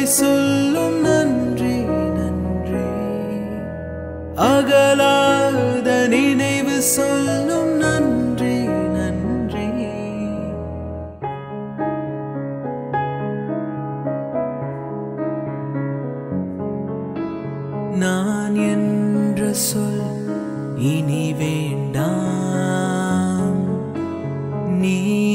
சொல்லும் நன்றி நன்றி அகலாத நினைவு சொல்லும் நன்றி நன்றி நான் என்ற சொல் இனி வேண்டாம் நீ